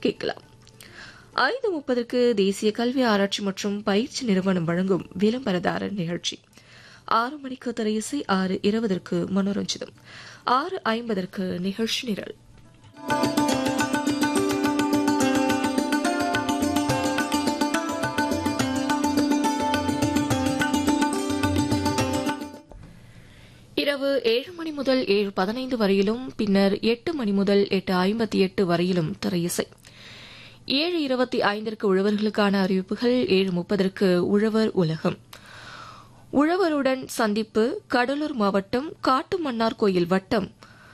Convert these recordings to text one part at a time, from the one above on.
கேட்கலாம் ஐந்து முப்பதற்கு தேசிய கல்வி ஆராய்ச்சி மற்றும் பயிற்சி நிறுவனம் வழங்கும் விளம்பரதாரர் நிகழ்ச்சி ஆறு மணிக்கு திரையிசை ஆறு இருபதற்கு மனோரஞ்சிதம் ஆறு ஐம்பதற்கு நிகழ்ச்சி நிரல் இரவு ஏழு மணி முதல் ஏழு பதினைந்து வரையிலும் பின்னர் எட்டு மணி முதல் எட்டு ஐம்பத்தி எட்டு வரையிலும் திரையிசை ஏழு இருபத்தி ஐந்திற்கு உழவர்களுக்கான அறிவிப்புகள் ஏழு முப்பதற்கு உழவர் உலகம் உழவருடன் சந்திப்பு கடலூர் மாவட்டம் காட்டுமன்னார் கோயில் வட்டம்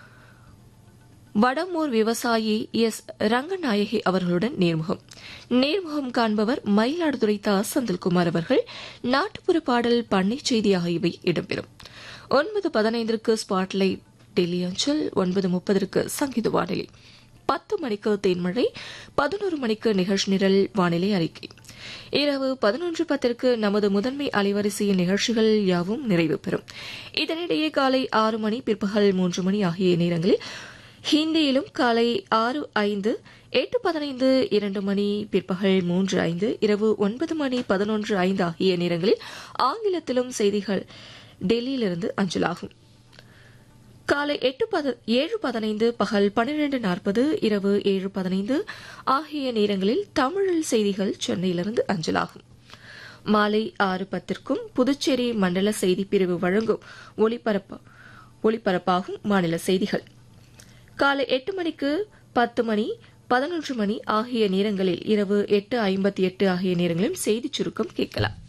வடமூர் விவசாயி எஸ் ரங்கநாயகி அவர்களுடன் நேர்முகம் நேர்முகம் காண்பவர் மயிலாடுதுறை தா செந்தில்குமார் அவர்கள் நாட்டுப்புற பாடல் பண்ணை செய்தி ஆகியவை இடம்பெறும் ஒன்பது பதினைந்திற்கு ஸ்பாட்லைட் டெல்லி அஞ்சல் ஒன்பது முப்பதற்கு சங்கீத வானிலை பத்து மணிக்கு தேன்மழை பதினோரு மணிக்கு நிகழ்ச்சி நிரல் வானிலை அறிக்கை இரவு பதினொன்று பத்திற்கு நமது முதன்மை அலைவரிசையின் நிகழ்ச்சிகள் யாவும் நிறைவு பெறும் இதனிடையே காலை ஆறு மணி பிற்பகல் மூன்று மணி ஆகிய நேரங்களில் ஹிந்தியிலும் காலை ஆறு ஐந்து எட்டு பதினைந்து இரண்டு மணி பிற்பகல் மூன்று ஐந்து இரவு ஒன்பது மணி பதினொன்று ஐந்து ஆகிய நேரங்களில் ஆங்கிலத்திலும் செய்திகள் டெல்லியிலிருந்து அஞ்சலாகும் காலை எட்டு ஏழு பதினைந்து பகல் பன்னிரண்டு நாற்பது இரவு ஏழு பதினைந்து ஆகிய நேரங்களில் தமிழில் செய்திகள் சென்னையிலிருந்து அஞ்சலாகும் மாலை ஆறு பத்திற்கும் புதுச்சேரி மண்டல செய்திப்பிரிவு வழங்கும் ஒளிபரப்பாகும் மாநில செய்திகள் காலை எட்டு மணிக்கு பத்து மணி பதினொன்று மணி ஆகிய நேரங்களில் இரவு எட்டு ஐம்பத்தி எட்டு ஆகிய நேரங்களிலும் செய்திச் சுருக்கம் கேட்கலாம்